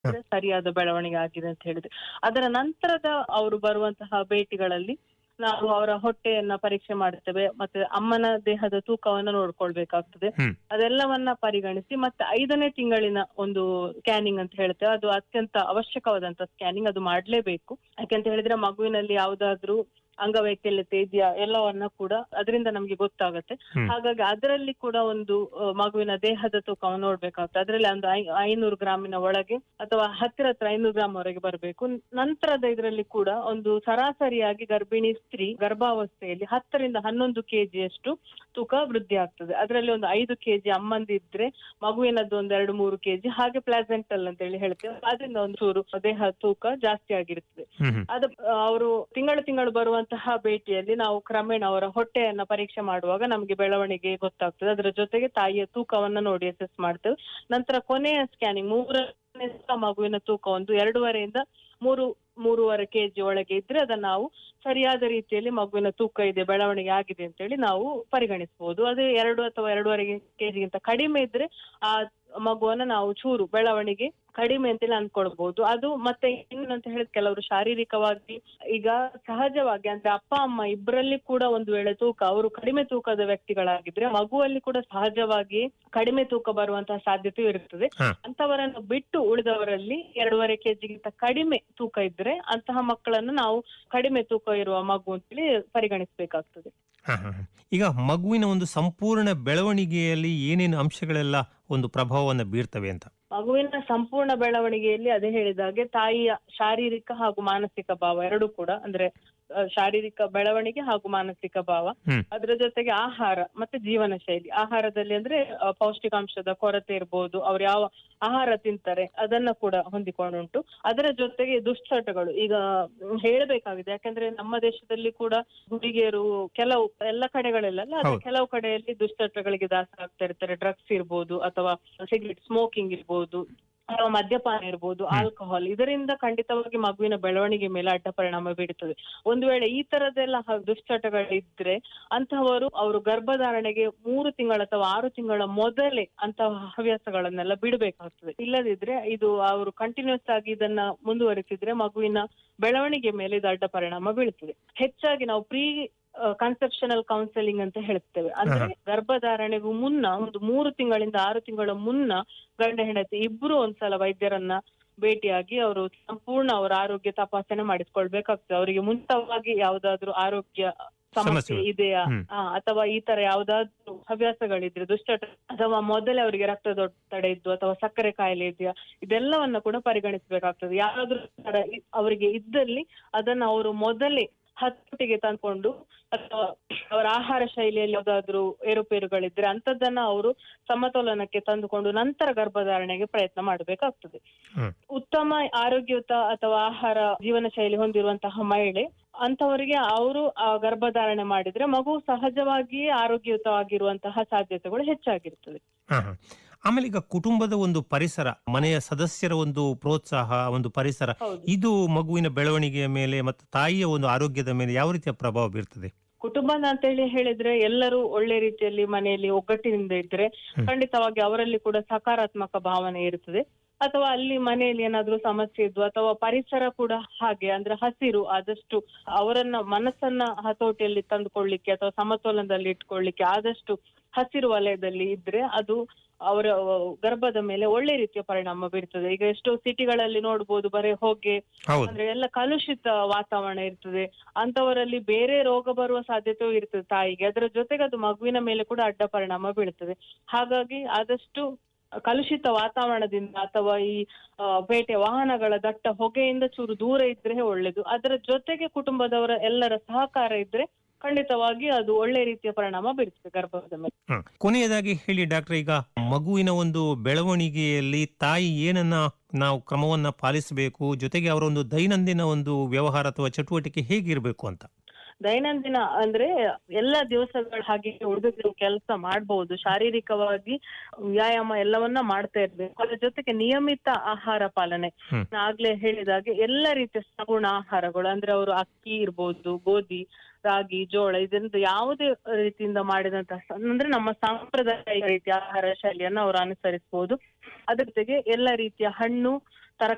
ಅಂದ್ರೆ ಸರಿಯಾದ ಬೆಳವಣಿಗೆ ಆಗಿದೆ ಅಂತ ಹೇಳಿದ್ರೆ ಅದರ ನಂತರದ ಅವರು ಬರುವಂತಹ ಭೇಟಿಗಳಲ್ಲಿ ನಾವು ಅವರ ಹೊಟ್ಟೆಯನ್ನ ಪರೀಕ್ಷೆ ಮಾಡ್ತೇವೆ ಮತ್ತೆ ಅಮ್ಮನ ದೇಹದ ತೂಕವನ್ನ ನೋಡ್ಕೊಳ್ಬೇಕಾಗ್ತದೆ ಹ್ಮ್. ಅದೆಲ್ಲವನ್ನ ಪರಿಗಣಿಸಿ ಮತ್ತೆ ಐದನೇ ತಿಂಗಳಿನ ಒಂದು ಸ್ಕ್ಯಾನಿಂಗ್ ಅಂತ ಹೇಳ್ತೇವೆ ಅದು ಅತ್ಯಂತ ಅವಶ್ಯಕವಾದಂತ ಸ್ಕ್ಯಾನಿಂಗ್ ಅದು ಮಾಡ್ಲೇಬೇಕು ಯಾಕೆಂತ ಹೇಳಿದ್ರೆ ಮಗುವಿನಲ್ಲಿ ಯಾವ್ದಾದ್ರು ಅಂಗವೈಕಲ್ಯತೆ ಇದೆಯಾ ಎಲ್ಲವನ್ನ ಕೂಡ ಅದರಿಂದ ನಮ್ಗೆ ಗೊತ್ತಾಗತ್ತೆ ಹ್ಮ್. ಹಾಗಾಗಿ ಅದರಲ್ಲಿ ಕೂಡ ಒಂದು ಆ, ಮಗುವಿನ ದೇಹದ ತೂಕವನ್ನು ನೋಡ್ಬೇಕಾಗ್ತದೆ ಅದರಲ್ಲಿ ಒಂದು ಐ- ಐನೂರು ಗ್ರಾಮಿನ ಒಳಗೆ ಅಥವಾ ಹತ್ತಿರ ಹತ್ರ ಐನೂರು ಗ್ರಾಮ್ ವರೆಗೆ ಬರಬೇಕು ನಂತರದ ಇದರಲ್ಲಿ ಕೂಡ ಒಂದು ಸರಾಸರಿಯಾಗಿ ಗರ್ಭಿಣಿ ಸ್ತ್ರೀ ಗರ್ಭಾವಸ್ಥೆಯಲ್ಲಿ ಹತ್ತರಿಂದ ಹನ್ನೊಂದು ಕೆಜಿಯಷ್ಟು ತೂಕ ವೃದ್ಧಿ ಆಗ್ತದೆ ಅದರಲ್ಲಿ ಒಂದು ಐದು ಕೆಜಿ ಅಮ್ಮಂದಿದ್ರೆ ಮಗುವಿನದ್ದು ಒಂದು ಎರಡು ಮೂರು ಕೆಜಿ ಹಾಗೆ ಪ್ಲಾಸೆಂಟಲ್ ಅಂತ ಹೇಳಿ ಹೇಳ್ತೇವೆ ಅದರಿಂದ ಒಂದು ಚೂರು ದೇಹ ತೂಕ ಜಾಸ್ತಿ ಆಗಿರ್ತದೆ ಹ್ಮ್ ಹ್ಮ್. ಅದು ಅವರು ತಿಂಗಳು ತಿಂಗಳು ಬರುವಂತಹ ಭೇಟಿಯಲ್ಲಿ ನಾವು ಕ್ರಮೇಣ ಅವರ ಹೊಟ್ಟೆಯನ್ನ ಪರೀಕ್ಷೆ ಮಾಡುವಾಗ ನಮಗೆ ಬೆಳವಣಿಗೆ ಗೊತ್ತಾಗ್ತದೆ ಅದರ ಜೊತೆಗೆ ತಾಯಿಯ ತೂಕವನ್ನ ನೋಡಿ ಅಸೆಸ್ ಮಾಡ್ತೇವೆ ನಂತರ ಕೊನೆಯ ಸ್ಕ್ಯಾನಿಂಗ್ ಮೂರನೇ ಸಲ ಮಗುವಿನ ತೂಕ ಒಂದು ಎರಡೂವರೆಯಿಂದ ಮೂರು ಮೂರುವರೆ ಕೆಜಿ ಒಳಗೆ ಇದ್ರೆ ಅದನ್ನ ನಾವು ಸರಿಯಾದ ರೀತಿಯಲ್ಲಿ ಮಗುವಿನ ತೂಕ ಇದೆ ಬೆಳವಣಿಗೆ ಆಗಿದೆ ಅಂತ ಹೇಳಿ ನಾವು ಪರಿಗಣಿಸಬಹುದು ಅದು ಎರಡು ಅಥವಾ ಎರಡೂವರೆ ಕೆಜಿಗಿಂತ ಕಡಿಮೆ ಇದ್ರೆ ಆ ಮಗುವನ್ನ ನಾವು ಚೂರು ಬೆಳವಣಿಗೆ ಕಡಿಮೆ ಅಂತೇಳಿ ಅನ್ಕೊಳ್ಬಹುದು ಅದು ಮತ್ತೆ ಏನು ಅಂತ ಹೇಳಿದ್ರೆ ಕೆಲವರು ಶಾರೀರಿಕವಾಗಿ ಈಗ ಸಹಜವಾಗಿ ಅಂದ್ರೆ ಅಪ್ಪ ಅಮ್ಮ ಇಬ್ಬರಲ್ಲಿ ಕೂಡ ಒಂದು ವೇಳೆ ತೂಕ ಅವರು ಕಡಿಮೆ ತೂಕದ ವ್ಯಕ್ತಿಗಳಾಗಿದ್ರೆ ಮಗುವಲ್ಲಿ ಕೂಡ ಸಹಜವಾಗಿ ಕಡಿಮೆ ತೂಕ ಬರುವಂತಹ ಸಾಧ್ಯತೆ ಇರುತ್ತದೆ ಹ. ಅಂತವರನ್ನು ಬಿಟ್ಟು ಉಳಿದವರಲ್ಲಿ ಎರಡೂವರೆ ಕೆಜಿಗಿಂತ ಕಡಿಮೆ ತೂಕ ಇದ್ರೆ ಅಂತಹ ಮಕ್ಕಳನ್ನು ನಾವು ಕಡಿಮೆ ತೂಕ ಇರುವ ಮಗು ಅಂತೇಳಿ ಪರಿಗಣಿಸಬೇಕಾಗ್ತದೆ ಹ, ಹ, ಹ. ಈಗ ಮಗುವಿನ ಒಂದು ಸಂಪೂರ್ಣ ಬೆಳವಣಿಗೆಯಲ್ಲಿ ಏನೇನು ಅಂಶಗಳೆಲ್ಲ ಒಂದು ಪ್ರಭಾವವನ್ನು ಬೀರ್ತವೆ ಅಂತ ಮಗುವಿನ ಸಂಪೂರ್ಣ ಬೆಳವಣಿಗೆಯಲ್ಲಿ ಅದೇ ಹೇಳಿದ ಹಾಗೆ ತಾಯಿಯ ಶಾರೀರಿಕ ಹಾಗೂ ಮಾನಸಿಕ ಭಾವ ಎರಡು ಕೂಡ ಅಂದ್ರೆ ಆ, ಶಾರೀರಿಕ ಬೆಳವಣಿಗೆ ಹಾಗೂ ಮಾನಸಿಕ ಭಾವ ಹ್ಮ್. ಅದರ ಜೊತೆಗೆ ಆಹಾರ ಮತ್ತೆ ಜೀವನ ಶೈಲಿ ಆಹಾರದಲ್ಲಿ ಅಂದ್ರೆ ಆ, ಪೌಷ್ಟಿಕಾಂಶದ ಕೊರತೆ ಇರ್ಬೋದು ಅವ್ರು ಯಾವ ಆಹಾರ ತಿಂತಾರೆ ಅದನ್ನ ಕೂಡ ಹೊಂದಿಕೊಂಡುಂಟು ಅದರ ಜೊತೆಗೆ ದುಶ್ಚಟಗಳು ಈಗ ಮ್, ಹೇಳ್ಬೇಕಾಗಿದೆ ಯಾಕಂದ್ರೆ ನಮ್ಮ ದೇಶದಲ್ಲಿ ಕೂಡ ಹುಡುಗಿಯರು ಕೆಲವು ಎಲ್ಲ ಕಡೆಗಳೆಲ್ಲ ಅಲ್ಲ, ಆದ್ರೆ ಹೌದು. ಕೆಲವು ಕಡೆಯಲ್ಲಿ ದುಶ್ಚಟಗಳಿಗೆ ದಾಸ ಆಗ್ತಾ ಇರ್ತಾರೆ ಡ್ರಗ್ಸ್ ಇರ್ಬೋದು ಅಥವಾ ಸಿಗರೇಟ್ ಸ್ಮೋಕಿಂಗ್ ಇರ್ಬೋದು ಅಥವಾ ಮದ್ಯಪಾನ ಇರ್ಬೋದು ಹ್ಮ್. ಆಲ್ಕೋಹಾಲ್ ಇದರಿಂದ ಖಂಡಿತವಾಗಿ ಮಗುವಿನ ಬೆಳವಣಿಗೆ ಮೇಲೆ ಅಡ್ಡ ಪರಿಣಾಮ ಬೀರುತ್ತದೆ ಒಂದು ವೇಳೆ ಈ ತರದೆಲ್ಲ ಹ- ದುಶ್ಚಟಗಳಿದ್ರೆ ಅಂತಹವರು ಅವರು ಗರ್ಭಧಾರಣೆಗೆ ಮೂರು ತಿಂಗಳ ಅಥವಾ ಆರು ತಿಂಗಳ ಮೊದಲೇ ಅಂತಹ ಹವ್ಯಾಸಗಳನ್ನೆಲ್ಲ ಬಿಡಬೇಕಾಗ್ತದೆ ಇಲ್ಲದಿದ್ರೆ ಇದು ಅವರು ಕಂಟಿನ್ಯೂಸ್ ಆಗಿ ಇದನ್ನ ಮುಂದುವರಿಸಿದ್ರೆ ಮಗುವಿನ ಬೆಳವಣಿಗೆ ಮೇಲೆ ಇದು ಅಡ್ಡ ಪರಿಣಾಮ ಬೀಳ್ತದೆ ಹೆಚ್ಚಾಗಿ ನಾವು ಪ್ರೀ ಕನ್ಸೆಪ್ಷನಲ್ ಕೌನ್ಸೆಲಿಂಗ್ ಅಂತ ಹೇಳ್ತೇವೆ ಅಂದ್ರೆ ಗರ್ಭಧಾರಣೆಗೂ ಮುನ್ನ ಒಂದು ಮೂರು ತಿಂಗಳಿಂದ ಆರು ತಿಂಗಳ ಮುನ್ನ ಗಂಡ ಹೆಂಡತಿ ಇಬ್ರು ಒಂದ್ಸಲ ವೈದ್ಯರನ್ನ ಭೇಟಿಯಾಗಿ ಅವರು ಸಂಪೂರ್ಣ ಅವರ ಆರೋಗ್ಯ ತಪಾಸಣೆ ಮಾಡಿಸ್ಕೊಳ್ಬೇಕಾಗ್ತದೆ ಅವರಿಗೆ ಮುಂಚಿತವಾಗಿ ಯಾವ್ದಾದ್ರು ಆರೋಗ್ಯ ಸಮಸ್ಯೆ ಸಮಸ್ಯೆಗಳು. ಇದೆಯಾ ಹ್ಮ್. ಆ, ಅಥವಾ ಈ ತರ ಯಾವ್ದಾದ್ರು ಹವ್ಯಾಸಗಳಿದ್ರೆ ದುಶ್ಚಟ ಅಥವಾ ಮೊದಲೇ ಅವರಿಗೆ ರಕ್ತದೊತ್ತಡ ಇದ್ದು ಅಥವಾ ಸಕ್ಕರೆ ಕಾಯಿಲೆ ಇದೆಯಾ ಇದೆಲ್ಲವನ್ನ ಕೂಡ ಪರಿಗಣಿಸಬೇಕಾಗ್ತದೆ ಯಾರಾದ್ರೂ ತರ ಇ- ಅವರಿಗೆ ಇದ್ದಲ್ಲಿ ಅದನ್ನ ಅವರು ಮೊದಲೇ ಹತೋಟಿಗೆ ತಂದ್ಕೊಂಡು ಅಥವಾ ಅವರ ಆಹಾರ ಶೈಲಿಯಲ್ಲಿ ಯಾವ್ದಾದ್ರು ಏರುಪೇರುಗಳಿದ್ರೆ ಅಂತದನ್ನ ಅವರು ಸಮತೋಲನಕ್ಕೆ ತಂದುಕೊಂಡು ನಂತರ ಗರ್ಭಧಾರಣೆಗೆ ಪ್ರಯತ್ನ ಮಾಡಬೇಕಾಗ್ತದೆ ಹ್ಮ್. ಉತ್ತಮ ಆರೋಗ್ಯಯುತ ಅಥವಾ ಆಹಾರ ಜೀವನ ಶೈಲಿ ಹೊಂದಿರುವಂತಹ ಮಹಿಳೆ ಅಂತವರಿಗೆ ಅವರು ಆ ಗರ್ಭಧಾರಣೆ ಮಾಡಿದ್ರೆ ಮಗು ಸಹಜವಾಗಿಯೇ ಆರೋಗ್ಯಯುತವಾಗಿರುವಂತಹ ಸಾಧ್ಯತೆಗಳು ಹೆಚ್ಚಾಗಿರ್ತದೆ ಹ, ಹ. ಆಮೇಲೆ ಈಗ ಕುಟುಂಬದ ಒಂದು ಪರಿಸರ ಮನೆಯ ಸದಸ್ಯರ ಒಂದು ಪ್ರೋತ್ಸಾಹ ಒಂದು ಪರಿಸರ ಹೌದು ಇದು ಮಗುವಿನ ಬೆಳವಣಿಗೆಯ ಮೇಲೆ ಮತ್ತು ತಾಯಿಯ ಒಂದು ಆರೋಗ್ಯದ ಮೇಲೆ ಯಾವ ರೀತಿಯ ಪ್ರಭಾವ ಬೀರ್ತದೆ ಕುಟುಂಬ ಅಂತ ಹೇಳಿ ಹೇಳಿದ್ರೆ ಎಲ್ಲರೂ ಒಳ್ಳೆ ರೀತಿಯಲ್ಲಿ ಮನೆಯಲ್ಲಿ ಒಗ್ಗಟ್ಟಿನಿಂದ ಇದ್ರೆ ಹ್ಮ್. ಖಂಡಿತವಾಗಿ ಅವರಲ್ಲಿ ಕೂಡ ಸಕಾರಾತ್ಮಕ ಭಾವನೆ ಇರ್ತದೆ ಅಥವಾ ಅಲ್ಲಿ ಮನೆಯಲ್ಲಿ ಏನಾದ್ರೂ ಸಮಸ್ಯೆ ಇದ್ದು ಅಥವಾ ಪರಿಸರ ಕೂಡ ಹಾಗೆ ಅಂದ್ರೆ ಹಸಿರು ಆದಷ್ಟು ಅವರನ್ನ ಮನಸ್ಸನ್ನ ಹತೋಟಿಯಲ್ಲಿ ತಂದುಕೊಳ್ಳಿಕ್ಕೆ ಅಥವಾ ಸಮತೋಲನದಲ್ಲಿ ಇಟ್ಕೊಳ್ಳಿಕ್ಕೆ ಆದಷ್ಟು ಹಸಿರು ವಲಯದಲ್ಲಿ ಇದ್ರೆ ಅದು ಅವರ ಗರ್ಭದ ಮೇಲೆ ಒಳ್ಳೆ ರೀತಿಯ ಪರಿಣಾಮ ಬೀರ್ತದೆ ಈಗ ಎಷ್ಟೋ ಸಿಟಿಗಳಲ್ಲಿ ನೋಡ್ಬೋದು ಬರೀ ಹೊಗೆ ಹೌದು ಅಂದ್ರೆ ಎಲ್ಲ ಕಲುಷಿತ ವಾತಾವರಣ ಇರ್ತದೆ ಅಂತವರಲ್ಲಿ ಬೇರೆ ರೋಗ ಬರುವ ಸಾಧ್ಯತೆಯೂ ಇರ್ತದೆ ತಾಯಿಗೆ ಅದರ ಜೊತೆಗೆ ಅದು ಮಗುವಿನ ಮೇಲೆ ಕೂಡ ಅಡ್ಡ ಪರಿಣಾಮ ಬೀಳ್ತದೆ ಹಾಗಾಗಿ ಆದಷ್ಟು ಕಲುಷಿತ ವಾತಾವರಣದಿಂದ ಅಥವಾ ಈ ಆ, ಪೇಟೆ ವಾಹನಗಳ ದಟ್ಟ ಹೊಗೆಯಿಂದ ಚೂರು ದೂರ ಇದ್ರೆ ಒಳ್ಳೇದು ಅದರ ಜೊತೆಗೆ ಕುಟುಂಬದವರ ಎಲ್ಲರ ಸಹಕಾರ ಇದ್ರೆ ಖಂಡಿತವಾಗಿ ಅದು ಒಳ್ಳೆ ರೀತಿಯ ಪರಿಣಾಮ ಬೀರ್ತದೆ ಗರ್ಭದ ಮೇಲೆ ಹ್ಮ್. ಕೊನೆಯದಾಗಿ ಹೇಳಿ ಡಾಕ್ಟರ್ ಈಗ ಮಗುವಿನ ಒಂದು ಬೆಳವಣಿಗೆಯಲ್ಲಿ ತಾಯಿ ಏನನ್ನ ನಾವು ಕ್ರಮವನ್ನ ಪಾಲಿಸಬೇಕು ಜೊತೆಗೆ ಅವರ ಒಂದು ದೈನಂದಿನ ಒಂದು ವ್ಯವಹಾರ ಅಥವಾ ಚಟುವಟಿಕೆ ಹೇಗಿರಬೇಕು ಅಂತ ದೈನಂದಿನ ಅಂದ್ರೆ ಎಲ್ಲ ದಿವಸಗಳ ಹಾಗೆ ಉಳಿದ ಕೆಲಸ ಮಾಡಬಹುದು ಶಾರೀರಿಕವಾಗಿ ವ್ಯಾಯಾಮ ಎಲ್ಲವನ್ನ ಮಾಡ್ತಾ ಇರ್ಬೇಕು ಅದ್ರ ಜೊತೆಗೆ ನಿಯಮಿತ ಆಹಾರ ಪಾಲನೆ ಹ್ಮ್. ನಾ ಆಗ್ಲೇ ಹೇಳಿದಾಗೆ ಎಲ್ಲ ರೀತಿಯ ಸಗುಣ ಆಹಾರಗಳು ಅಂದ್ರೆ ಅವರು ಅಕ್ಕಿ ಇರ್ಬೋದು ಗೋಧಿ ರಾಗಿ ಜೋಳ ಇದರಿಂದ ಯಾವುದೇ ರೀತಿಯಿಂದ ಮಾಡಿದಂತಹ ಸ- ಅಂದ್ರೆ ನಮ್ಮ ಸಾಂಪ್ರದಾಯಿಕ ರೀತಿಯ ಆಹಾರ ಶೈಲಿಯನ್ನ ಅವರು ಅನುಸರಿಸಬಹುದು ಅದ್ರ ಜೊತೆಗೆ ಎಲ್ಲ ರೀತಿಯ ಹಣ್ಣು